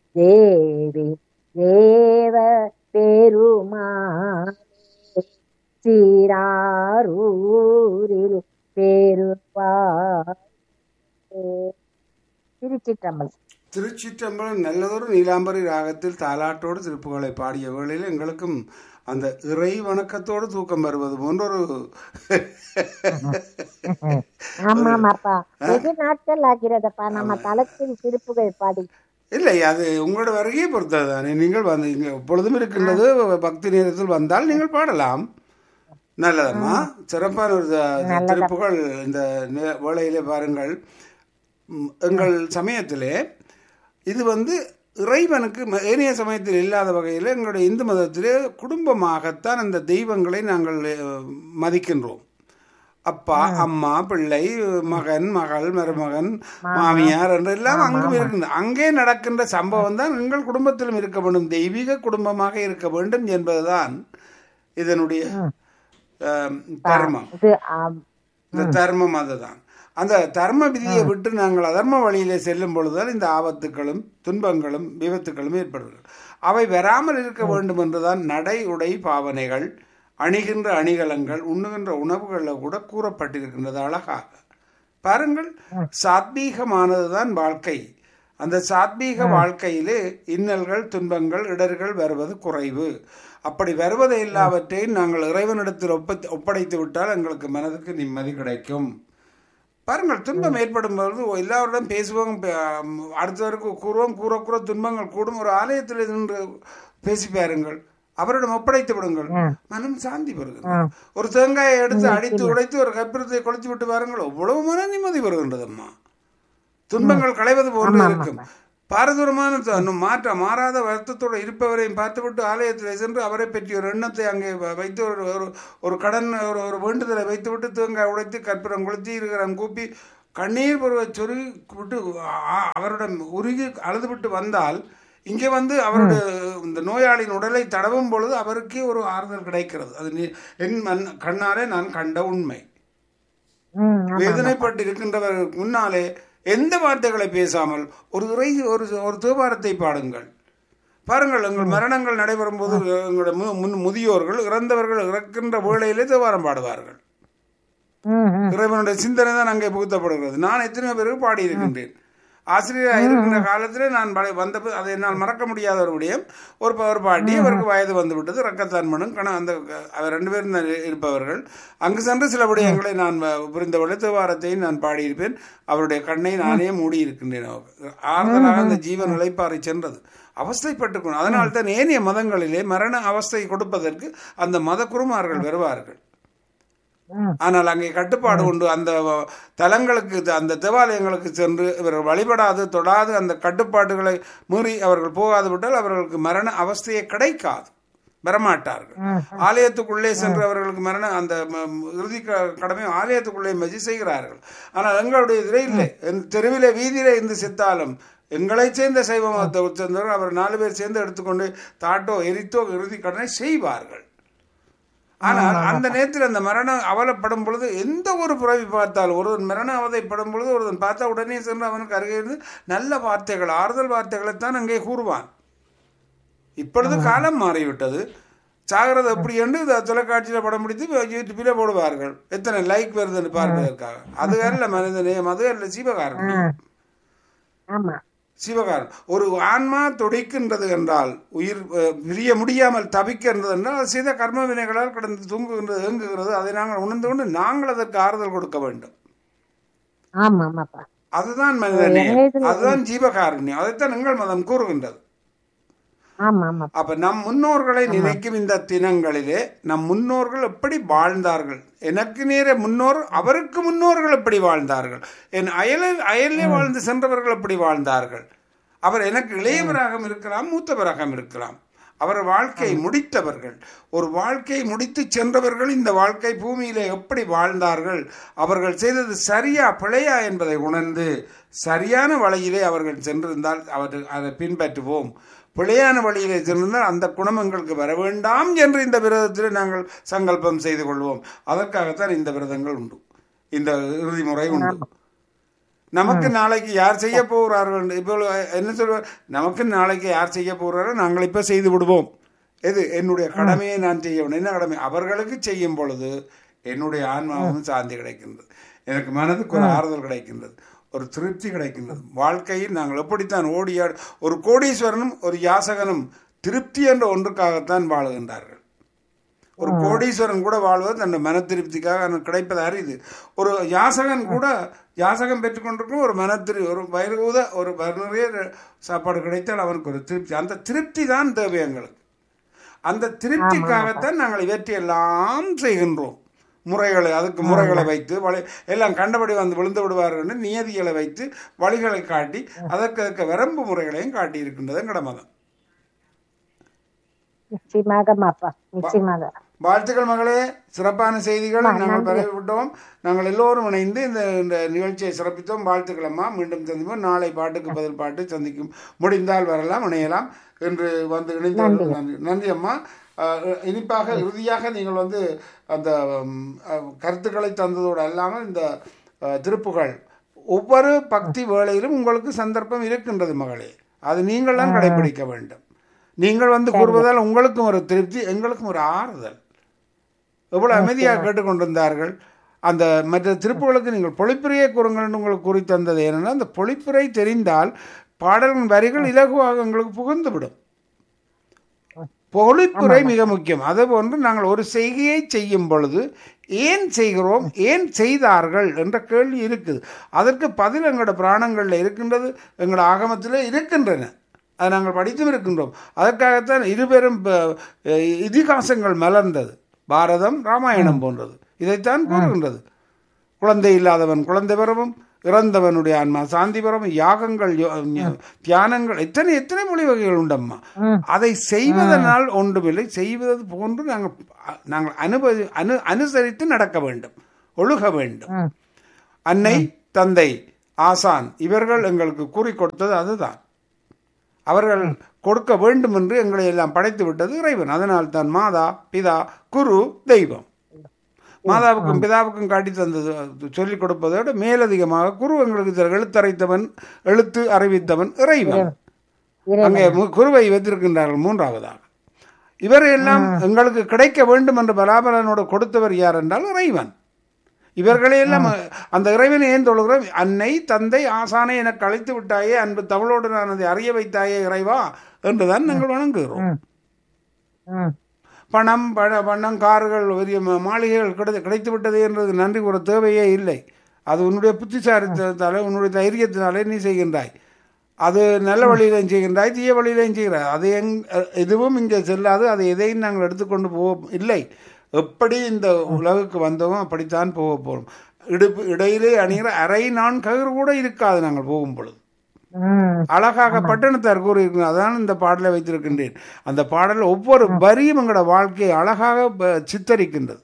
தேவி தேவ பெருமானே சீராரூரில் பெருவாய் திருச்சிற்றம்பலம் திருச்சிற்றம்பலம் நல்லதொரு நீலாம்பரி ராகத்தில் தாலாட்டோடு திருப்புகளை பாடிய வேளையில் எங்களுக்கும் அந்த இறை வணக்கத்தோடு தூக்கம் வருவது போன்றொரு ஆமாமாப்பா வெகு நாட்கள் ஆகிறதப்பா நம்ம தளத்தில் திருப்புகள் பாடி இல்லை அது உங்களோட வருகையை பொறுத்தது தானே நீங்கள் வந்து இங்கே எப்பொழுதும் இருக்கின்றது பக்தி நேரத்தில் வந்தால் நீங்கள் பாடலாம் நல்லதம்மா சிறப்பான ஒரு த- திருப்புகள் இந்த நே- வேளையிலே பாருங்கள் ம், எங்கள் சமயத்திலே இது வந்து இறைவனுக்கு ம- ஏனைய சமயத்தில் இல்லாத வகையில் எங்களுடைய இந்து மதத்திலே குடும்பமாகத்தான் அந்த தெய்வங்களை நாங்கள் அஹ், மதிக்கின்றோம் அப்பா அம்மா பிள்ளை மகன் மகள் மருமகன் மாமியார் என்று எல்லாம் அங்கும் இருக்கின்ற அங்கே நடக்கின்ற சம்பவம் தான் எங்கள் குடும்பத்திலும் இருக்க வேண்டும் தெய்வீக குடும்பமாக இருக்க வேண்டும் என்பதுதான் இதனுடைய அஹ், தர்மம் இது ஆம், இந்த தர்மம் அதுதான் அந்த தர்ம விதியை விட்டு நாங்கள் அதர்ம வழியிலே செல்லும் பொழுதுதான் இந்த ஆபத்துக்களும் துன்பங்களும் விபத்துக்களும் ஏற்படுகிறது அவை வராமல் இருக்க வேண்டும் என்றுதான் நடை உடை பாவனைகள் அணிகின்ற அணிகலங்கள் உண்ணுகின்ற உணவுகளில் கூட கூறப்பட்டிருக்கின்றது அழகாக பாருங்கள் சாத்வீகமானதுதான் வாழ்க்கை அந்த சாத்வீக வாழ்க்கையிலே இன்னல்கள் துன்பங்கள் இடர்கள் வருவது குறைவு அப்படி வருவதை எல்லாவற்றையும் நாங்கள் இறைவனிடத்தில் ஒப்ப ஒப்படைத்து விட்டால் எங்களுக்கு மனதுக்கு நிம்மதி கிடைக்கும் பாருங்கள் துன்பம் ஏற்படும் பொழுது எல்லாருடன் பேசுவோம் பே- ஆம், அடுத்தவருக்கு கூறுவோம் கூற கூற துன்பங்கள் கூடும் ஒரு ஆலயத்தில் நின்று பேசி பாருங்கள் அவரிடம் ஒப்படைத்து விடுங்கள் மனம் சாந்தி பெறுகிறது ஒரு தேங்காயை எடுத்து அடித்து உடைத்து ஒரு கற்பூரத்தை கொளுத்தி விட்டு பாருங்கள் எவ்வளவு மன நிம்மதி வருகின்றதம்மா துன்பங்கள் களைவது போன்று இருக்கும் பாரதூரமான த- மாற்ற மாறாத வருத்தத்தோடு இருப்பவரையும் பார்த்துவிட்டு ஆலயத்தில் சென்று அவரை பற்றி ஒரு எண்ணத்தை அங்கே வ- வைத்து ஒரு ஒரு ஒரு கடன் ஒரு ஒரு வேண்டுதலை வைத்துவிட்டு தேங்காய் உடைத்து கற்பூரம் கொளுத்தி இருக்கிறான் கூப்பி கண்ணீர் பருவ சொருகி விட்டு ஆ- அவரிடம் உருகி அழுதுவிட்டு வந்தால் இங்கே வந்து அவருடைய இந்த நோயாளியின் உடலை தடவும் பொழுது அவருக்கே ஒரு ஆறுதல் கிடைக்கிறது அது நீ- என் மண் கண்ணாலே நான் கண்ட உண்மை ம், ஆமா. வேதனைப்பட்டு இருக்கின்றவர்களுக்கு முன்னாலே எந்த வார்த்தைகளை பேசாமல் ஒரு இறை ஒரு ஒரு தேவாரத்தை பாடுங்கள் பாருங்கள் எங்கள் மரணங்கள் நடைபெறும் போது எங்களுடைய மு- முன் முதியோர்கள் இறந்தவர்கள் இறக்கின்ற வேளையிலே தேவாரம் பாடுவார்கள் ம், ம். இறைவனுடைய சிந்தனை தான் அங்கே புகுத்தப்படுகிறது நான் எத்தனையோ பேருக்கு பாடியிருக்கின்றேன் ஆசிரியராக இருக்கின்ற காலத்திலே நான் பல- வந்த போ- அதை என்னால் மறக்க முடியாத ஒரு விடயம் ஒரு ப- ஒரு பாட்டி அவருக்கு வயது வந்து விட்டது ரக்கத்தான் மனும் கண அந்த அவர் ரெண்டு பேரும் தான் இருப்பவர்கள் அங்கு சென்று சில விடயங்களை நான் வ- புரிந்தவளை தேவாரத்தையும் நான் பாடியிருப்பேன் அவருடைய கண்ணை நானே மூடி இருக்கின்றேன் அவருக்கு. ஆறுதலாக அந்த ஜீவன் நிலைப்பாறை சென்றது அவஸ்தைப்பட்டுக்கணும் அதனால் தான் ஏனைய மதங்களிலே மரண அவஸ்தை கொடுப்பதற்கு அந்த மத குருமார்கள் வருவார்கள் ம். ஆனால் அங்கே கட்டுப்பாடு உண்டு அந்த தலங்களுக்கு அந்த தேவாலயங்களுக்கு சென்று இவர்கள் வழிபடாது தொடாது அந்த கட்டுப்பாடுகளை மீறி அவர்கள் போகாது விட்டால் அவர்களுக்கு மரண அவஸ்தையே கிடைக்காது வரமாட்டார்கள் ஆலயத்துக்குள்ளே சென்று அவர்களுக்கு மரண அந்த ம- ம- இறுதி க- கடமை ஆலயத்துக்குள்ளே மதி செய்கிறார்கள் ஆனால் எங்களுடைய இதிலே இல்லை என் தெருவிலே வீதியிலே இருந்து செத்தாலும் எங்களை சேர்ந்த சைவ மதத்தை சேர்ந்தவர்கள் அவர் நாலு பேர் சேர்ந்து எடுத்துக்கொண்டு தாட்டோ எரித்தோ இறுதி கடனை செய்வார்கள் ஆனால் அந்த நேரத்தில் அந்த மரணம் அவலப்படும் பொழுது எந்த ஒரு புறவி பார்த்தாலும் ஒருவன் மரண அவதைப்படும் பொழுது ஒருவன் பார்த்தா உடனே சென்று அவனுக்கு அருகே இருந்து நல்ல வார்த்தைகள் ஆறுதல் வார்த்தைகளைத்தான் அங்கே கூறுவான் இப்பொழுது காலம் மாறிவிட்டது சாகிறது எப்படி என்று இந்த தொலைக்காட்சியில் படம் பிடித்து யூடியூப்பில் போடுவார்கள் எத்தனை லைக் வருதுன்னு பார்ப்பதற்காக அது அல்ல மனித நேயம் அது அல்ல சிவகாரணம் ஆமா சிவகாரம் ஒரு ஆன்மா துடிக்கின்றது என்றால் உயிர் அஹ், பிரிய முடியாமல் தவிக்கின்றது என்றால் அது செய்த கர்ம வினைகளால் கடந்து தூங்குகின்றது இயங்குகிறது அதை நாங்கள் உணர்ந்து கொண்டு நாங்கள் அதற்கு ஆறுதல் கொடுக்க வேண்டும் ஆமா ஆமாப்பா அதுதான் மனித நேயம் அதுதான் ஜீவகாருண்யம் அதைத்தான் எங்கள் மதம் கூறுகின்றது ஆமா ஆமா அப்ப நம் முன்னோர்களை நினைக்கும் இந்த தினங்களிலே நம் முன்னோர்கள் எப்படி வாழ்ந்தார்கள் எனக்கு நேர முன்னோர் அவருக்கு முன்னோர்கள் எப்படி வாழ்ந்தார்கள் என் அயலில் அயலிலே வாழ்ந்து சென்றவர்கள் எப்படி வாழ்ந்தார்கள் அவர் எனக்கு இளையவராக இருக்கலாம் மூத்தவராக இருக்கலாம் அவர் வாழ்க்கை முடித்தவர்கள் ஒரு வாழ்க்கை முடித்து சென்றவர்கள் இந்த வாழ்க்கை பூமியிலே எப்படி வாழ்ந்தார்கள் அவர்கள் செய்தது சரியா பிழையா என்பதை உணர்ந்து சரியான வழியிலே அவர்கள் சென்றிருந்தால் அவர் அதை பின்பற்றுவோம் பிழையான வழியிலே சென்றிருந்தால் அந்த குணம் எங்களுக்கு வர வேண்டாம் என்று இந்த விரதத்தில் நாங்கள் சங்கல்பம் செய்து கொள்வோம் அதற்காகத்தான் இந்த விரதங்கள் உண்டு இந்த இறுதி முறை உண்டு நமக்கு நாளைக்கு யார் செய்ய போகிறார்கள் இப்போ என்ன சொல்வார் நமக்கு நாளைக்கு யார் செய்ய போகிறாரோ நாங்கள் இப்ப செய்து விடுவோம் எது என்னுடைய கடமையை நான் செய்ய வேண்டும் என்ன கடமை அவர்களுக்கு செய்யும் பொழுது என்னுடைய ஆன்மாவும் சாந்தி கிடைக்கின்றது எனக்கு மனதுக்கு ஒரு ஆறுதல் கிடைக்கின்றது ஒரு திருப்தி கிடைக்கின்றது வாழ்க்கையில் நாங்கள் எப்படித்தான் ஓடியாடு ஒரு கோடீஸ்வரனும் ஒரு யாசகனும் திருப்தி என்ற ஒன்றுக்காகத்தான் வாழுகின்றார்கள் ஒரு கோடீஸ்வரன் கூட வாழ்வது தன் மன திருப்திக்காக எனக்கு கிடைப்பது அரிது ஒரு யாசகன் கூட யாசகம் பெற்றுக்கொண்டிருக்கும் ஒரு மன திரு ஒரு வயிறு ஊத ஒரு வயிறு நிறைய சாப்பாடு கிடைத்தால் அவனுக்கு ஒரு திருப்தி அந்த திருப்தி தான் தேவை எங்களுக்கு அந்த திருப்திக்காகத்தான் நாங்கள் இவற்றை எல்லாம் செய்கின்றோம் முறைகளை அதுக்கு முறைகளை வைத்து வழி எல்லாம் கண்டபடி வந்து விழுந்து விடுவார்கள் என்று நியதிகளை வைத்து வழிகளை காட்டி அதற்கு அதற்கு வரம்பு முறைகளையும் காட்டி இருக்கின்றது எங்கட மதம் நிச்சயமாக மாப்பா நிச்சயமாக வாழ்த்துக்கள் மகளே சிறப்பான செய்திகள் நாங்கள் பரவிவிட்டோம் நாங்கள் எல்லோரும் இணைந்து இந்த இந்த நிகழ்ச்சியை சிறப்பித்தோம் வாழ்த்துக்கள் அம்மா மீண்டும் சந்திப்போம் நாளை பாட்டுக்கு பதில் பாட்டு சந்திக்கும் முடிந்தால் வரலாம் இணையலாம் என்று வந்து இணைந்து நன்றி நன்றி அம்மா அஹ், இனிப்பாக இறுதியாக நீங்கள் வந்து அந்த ம், அஹ், கருத்துக்களை தந்ததோடு அல்லாமல் இந்த அஹ், திருப்புகள் ஒவ்வொரு பக்தி வேளையிலும் உங்களுக்கு சந்தர்ப்பம் இருக்கின்றது மகளே அது நீங்கள் தான் கடைபிடிக்க வேண்டும் நீங்கள் வந்து கூறுவதால் உங்களுக்கும் ஒரு திருப்தி எங்களுக்கும் ஒரு ஆறுதல் எவ்வளவு அமைதியாக கேட்டுக்கொண்டிருந்தார்கள் அந்த மற்ற திருப்புகளுக்கு நீங்கள் பொழிப்புரையை கூறுங்கள் என்று உங்களுக்கு கூறி தந்தது ஏனென்றால் அந்த பொழிப்புரை தெரிந்தால் பாடலின் வரிகள் இலகுவாக உங்களுக்கு புகுந்துவிடும் பொழிப்புரை மிக முக்கியம் அதுபோன்று நாங்கள் ஒரு செய்கையை செய்யும் பொழுது ஏன் செய்கிறோம் ஏன் செய்தார்கள் என்ற கேள்வி இருக்குது அதற்கு பதில் எங்களோட புராணங்களில் இருக்கின்றது எங்களோட ஆகமத்தில் இருக்கின்றன அதை நாங்கள் படித்தும் இருக்கின்றோம் அதற்காகத்தான் இருபெரும் ப- இதிகாசங்கள் மலர்ந்தது பாரதம் ராமாயணம் போன்றது இதைத்தான் கூறுகின்றது குழந்தை இல்லாதவன் குழந்தை பெறவும் இறந்தவனுடைய ஆன்மா சாந்தி பெறவும் யாகங்கள் யோ- ஞ- தியானங்கள் எத்தனை எத்தனை மொழி வகைகள் உண்டம்மா அதை செய்வதனால் ஒன்றுமில்லை செய்வது போன்று நாங்கள் நாங்கள் அனுபவி அனு அனுசரித்து நடக்க வேண்டும் ஒழுக வேண்டும் ம். அன்னை தந்தை ஆசான் இவர்கள் எங்களுக்கு கூறி கொடுத்தது அதுதான் அவர்கள் கொடுக்க வேண்டும் என்று எங்களை எல்லாம் படைத்து விட்டது இறைவன் அதனால் தான் மாதா பிதா குரு தெய்வம் மாதாவுக்கும் பிதாவுக்கும் காட்டி தந்தது சொல்லிக் கொடுப்பதோடு மேலதிகமாக குரு எங்களுக்கு சில எழுத்தரைத்தவன் எழுத்து அறிவித்தவன் இறைவன் அங்கே மு- குருவை வைத்திருக்கின்றார்கள் மூன்றாவதாக இவரையெல்லாம் எங்களுக்கு கிடைக்க வேண்டும் என்று பலாபலனோடு கொடுத்தவர் யார் என்றால் இறைவன் இவர்களையெல்லாம் அந்த இறைவனை ஏன் தொழுகிறோம் அன்னை தந்தை ஆசானை எனக்கு அழைத்து விட்டாயே அன்பு தமிழோடு நான் அதை அறிய வைத்தாயே இறைவா என்றுதான் நாங்கள் வணங்குகிறோம் ம். பணம் பண பணம் கார்கள் பெரிய ம- மாளிகைகள் கிடைத்து கிடைத்து விட்டது என்றது நன்றி கூற தேவையே இல்லை அது உன்னுடைய புத்திசாலித்தனாலே உன்னுடைய தைரியத்தினாலே நீ செய்கின்றாய் அது நல்ல வழியிலையும் செய்கின்றாய் தீய வழியிலையும் செய்கிறாய் அது எங் அஹ் எதுவும் இங்கே செல்லாது அதை எதையும் நாங்கள் எடுத்துக்கொண்டு போக இல்லை எப்படி இந்த உலகுக்கு வந்தோமோ அப்படித்தான் போக போகிறோம் இடுப்பு இடையிலே அணிகிற அரை நான் கயிறு கூட இருக்காது நாங்கள் போகும் பொழுது ம். அழகாக பட்டணத்தார் கூறியிருக்கிறார் அதான் இந்த பாடலை வைத்திருக்கின்றேன் அந்த பாடல் ஒவ்வொரு வரியும் எங்களோட வாழ்க்கையை அழகாக ப- சித்தரிக்கின்றது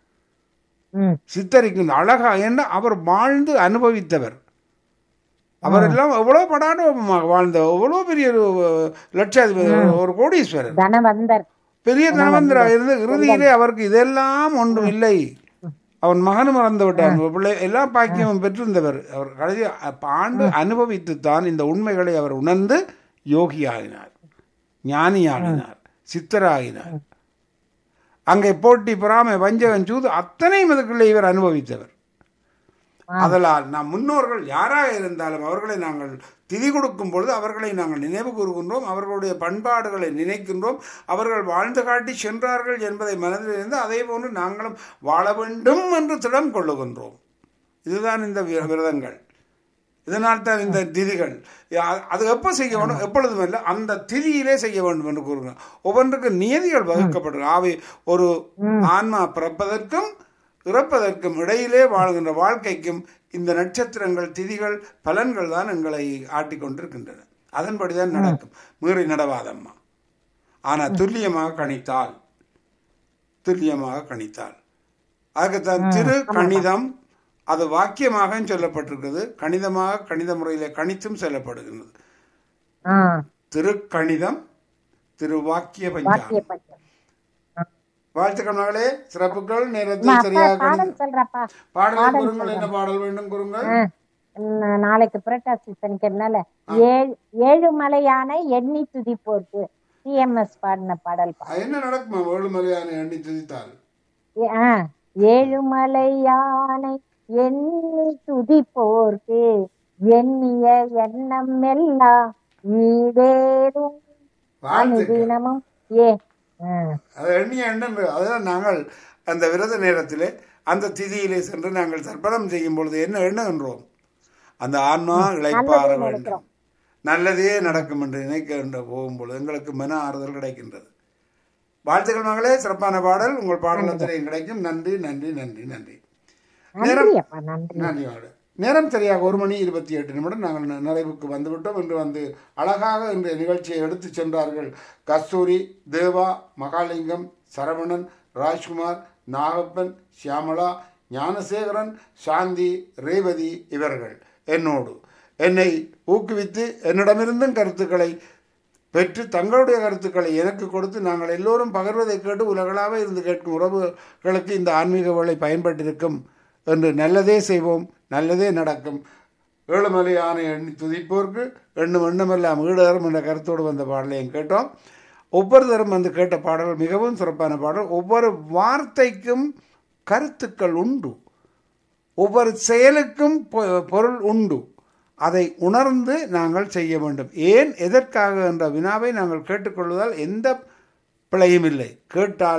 ம். சித்தரிக்கின்ற அழகா ஏன்னா அவர் வாழ்ந்து அனுபவித்தவர் அவரெல்லாம் எவ்வளவு படாடமாக வாழ்ந்த எவ்வளோ பெரிய ஒரு லட்சாதிபதி ஒரு கோடீஸ்வரர் தனவந்தர் பெரிய தனவந்தராக இருந்து இறுதியிலே அவருக்கு இதெல்லாம் ஒன்றும் இல்லை அவன் மகனும் இறந்து விட்டான் பிள்ளை எல்லா பாக்கியமும் பெற்றிருந்தவர் அவர் கடைசி அப்ப ஆண்டு அனுபவித்துத்தான் இந்த உண்மைகளை அவர் உணர்ந்து யோகியாகினார் ஞானியாகினார் சித்தராகினார் அங்கே போட்டி பொறாமை வஞ்சகன் சூது அத்தனையும் அதுக்குள்ளே இவர் அனுபவித்தவர் அதனால் நாம் முன்னோர்கள் யாராக இருந்தாலும் அவர்களை நாங்கள் திதி கொடுக்கும் பொழுது அவர்களை நாங்கள் நினைவு கூறுகின்றோம் அவர்களுடைய பண்பாடுகளை நினைக்கின்றோம் அவர்கள் வாழ்ந்து காட்டி சென்றார்கள் என்பதை மனதில் இருந்து அதே போன்று நாங்களும் வாழ வேண்டும் என்று திடம் கொள்ளுகின்றோம் இதுதான் இந்த வி- விரதங்கள் இதனால் தான் இந்த திதிகள் யா- அது எப்போ செய்ய வேண்டும் எப்பொழுதும் இல்லை அந்த திதியிலே செய்ய வேண்டும் என்று கூறுகிறோம் ஒவ்வொன்றுக்கு நியதிகள் வகுக்கப்பட்டு ஆவி ஒரு ஆன்மா பிறப்பதற்கும் இறப்பதற்கும் இடையிலே வாழ்கின்ற வாழ்க்கைக்கும் இந்த நட்சத்திரங்கள் திதிகள் பலன்கள் தான் எங்களை ஆட்டிக் கொண்டிருக்கின்றன அதன்படிதான் நடக்கும் மீறி நடவாதம்மா ஆனா துல்லியமாக கணித்தால் துல்லியமாக கணித்தால் அதுக்குத்தான் திரு கணிதம் அது வாக்கியமாக சொல்லப்பட்டிருக்கிறது கணிதமாக கணித முறையிலே கணித்தும் சொல்லப்படுகிறது ஆ. திருக்கணிதம் திரு வாக்கிய பஞ்சாங்கம் வாக்கிய பஞ்சம் வாழ்த்துக்கள் மகளே சிறப்புகள் அம்மா, நேரத்தில் அப்பா சரியாக பாடல் சொல்றப்பா பாடலை கூறுங்கள் என்ன பாடல் வேண்டும் கூறுங்கள் நா- நாளைக்கு புரட்டாசி சனிக்கிறதுனால ஏழு ஏழு மலையான எண்ணி துதிப்போர்க்கு டிஎம்எஸ் பாடின பாடல் பா அது என்ன நடக்குமா வேலுமலையான எண்ணி துதித்தால் ஏ- ஆ, ஏழுமலை யானை எண்ணி துதிப்போர்க்கு எண்ணிய எண்ணம் எல்லாம் ஈடேறும் வாழ்த்துக்கள் அனுதினமும் ஏ ஆ, அது எண்ணிய எண்ணம் அதுதான் நாங்கள் அந்த விரத நேரத்திலே அந்த திதியிலே சென்று நாங்கள் தர்ப்பணம் செய்யும் பொழுது என்ன எண்ணுகின்றோம் அந்த ஆன்மா இழைப்பாற வேண்டும் நல்லதே நடக்கும் என்று நினைக்கின்ற போகும்பொழுது எங்களுக்கு மன ஆறுதல் கிடைக்கின்றது வாழ்த்துக்கள் மகளே சிறப்பான பாடல் உங்கள் பாடலத்திலையும் கிடைக்கும் நன்றி நன்றி நன்றி நன்றி நன்றி அப்பா நன்றி நன்றி மாடு நேரம் சரியாக ஒரு மணி இருபத்தி எட்டு நிமிடம் நாங்கள் ந- நிறைவுக்கு வந்துவிட்டோம் என்று வந்து அழகாக இந்த நிகழ்ச்சியை எடுத்து சென்றார்கள் கஸ்தூரி தேவா மகாலிங்கம் சரவணன் ராஜ்குமார் நாகப்பன் சியாமளா ஞானசேகரன் சாந்தி ரேவதி இவர்கள் என்னோடு என்னை ஊக்குவித்து என்னிடமிருந்தும் கருத்துக்களை பெற்று தங்களுடைய கருத்துக்களை எனக்கு கொடுத்து நாங்கள் எல்லோரும் பகிர்வதை கேட்டு உலகளாக இருந்து கேட்கும் உறவுகளுக்கு இந்த ஆன்மீக வேலை பயன்பட்டிருக்கும் என்று நல்லதே செய்வோம் நல்லதே நடக்கும் ஏழுமலை ஆணை எண்ணி துதிப்போர்க்கு எண்ணும் எண்ணமெல்லாம் ஈடரும் என்ற கருத்தோடு வந்த பாடலையும் கேட்டோம் ஒவ்வொருத்தரும் வந்து கேட்ட பாடல் மிகவும் சிறப்பான பாடல் ஒவ்வொரு வார்த்தைக்கும் கருத்துக்கள் உண்டு ஒவ்வொரு செயலுக்கும் பொ- பொருள் உண்டு அதை உணர்ந்து நாங்கள் செய்ய வேண்டும் ஏன் எதற்காக என்ற வினாவை நாங்கள் கேட்டுக்கொள்வதால் எந்த பிழையும் இல்லை கேட்டால்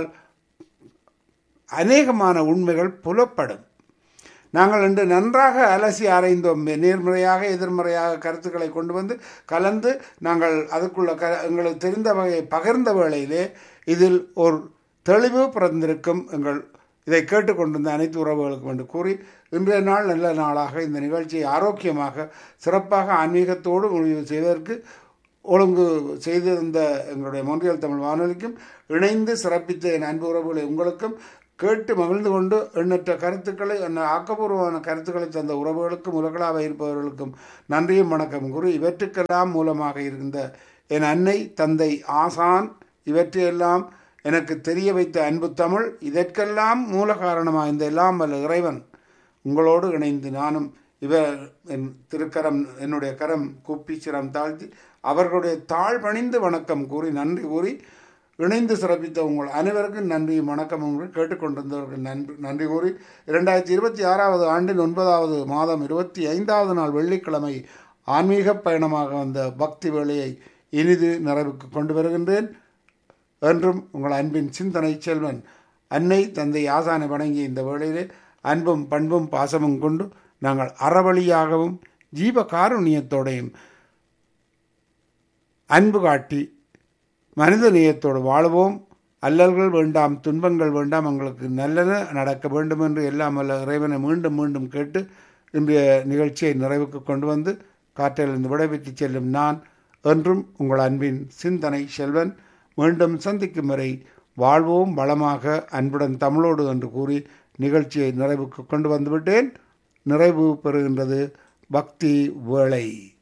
அநேகமான உண்மைகள் புலப்படும் நாங்கள் இன்று நன்றாக அலசி ஆராய்ந்தோம் நேர்மறையாக எதிர்மறையாக கருத்துக்களை கொண்டு வந்து கலந்து நாங்கள் அதுக்குள்ள க எங்களுக்கு தெரிந்த வகையை பகிர்ந்த வேளையிலே இதில் ஒரு தெளிவு பிறந்திருக்கும் எங்கள் இதை கேட்டுக்கொண்டிருந்த அனைத்து உறவுகளுக்கும் என்று கூறி இன்றைய நாள் நல்ல நாளாக இந்த நிகழ்ச்சியை ஆரோக்கியமாக சிறப்பாக ஆன்மீகத்தோடு முடிவு செய்வதற்கு ஒழுங்கு செய்திருந்த எங்களுடைய மொன்றியல் தமிழ் வானொலிக்கும் இணைந்து சிறப்பித்த என் அன்பு உறவுகளை உங்களுக்கும் கேட்டு மகிழ்ந்து கொண்டு எண்ணற்ற கருத்துக்களை என்ன ஆக்கப்பூர்வமான கருத்துக்களை தந்த உறவுகளுக்கும் உலகளாக இருப்பவர்களுக்கும் நன்றியும் வணக்கம் கூறி இவற்றுக்கெல்லாம் மூலமாக இருந்த என் அன்னை தந்தை ஆசான் இவற்றையெல்லாம் எனக்கு தெரிய வைத்த அன்பு தமிழ் இதற்கெல்லாம் மூல காரணமாக இந்த எல்லாம் வல்ல இறைவன் உங்களோடு இணைந்து நானும் இவர் என் திருக்கரம் என்னுடைய கரம் கூப்பி சிரம் தாழ்த்தி அவர்களுடைய தாழ் பணிந்து வணக்கம் கூறி நன்றி கூறி இணைந்து சிறப்பித்த உங்கள் அனைவருக்கும் நன்றியும் வணக்கமும் கூறி கேட்டுக்கொண்டிருந்தவர்கள் நன்றி நன்றி கூறி இரண்டாயிரத்தி இருபத்தி ஆறாவது ஆண்டின் ஒன்பதாவது மாதம் இருபத்தி ஐந்தாவது நாள் வெள்ளிக்கிழமை ஆன்மீக பயணமாக வந்த பக்தி வேலையை இனிது நிறைவுக்கு கொண்டு வருகின்றேன் என்றும் உங்கள் அன்பின் சிந்தனை செல்வன் அன்னை தந்தை ஆசானை வணங்கிய இந்த வேளையிலே அன்பும் பண்பும் பாசமும் கொண்டு நாங்கள் அறவழியாகவும் ஜீவ காருண்யத்தோடையும் அன்பு காட்டி மனித நேயத்தோடு வாழுவோம் அல்லல்கள் வேண்டாம் துன்பங்கள் வேண்டாம் எங்களுக்கு நல்லன நடக்க வேண்டும் என்று எல்லாம் வல்ல இறைவனை மீண்டும் மீண்டும் கேட்டு இன்றைய நிகழ்ச்சியை நிறைவுக்கு கொண்டு வந்து காற்றிலிருந்து விடைபெற்று செல்லும் நான் என்றும் உங்கள் அன்பின் சிந்தனை செல்வன் மீண்டும் சந்திக்கும் வரை வாழ்வோம் வளமாக அன்புடன் தமிழோடு என்று கூறி நிகழ்ச்சியை நிறைவுக்கு கொண்டு வந்துவிட்டேன் நிறைவு பெறுகின்றது பக்தி வேளை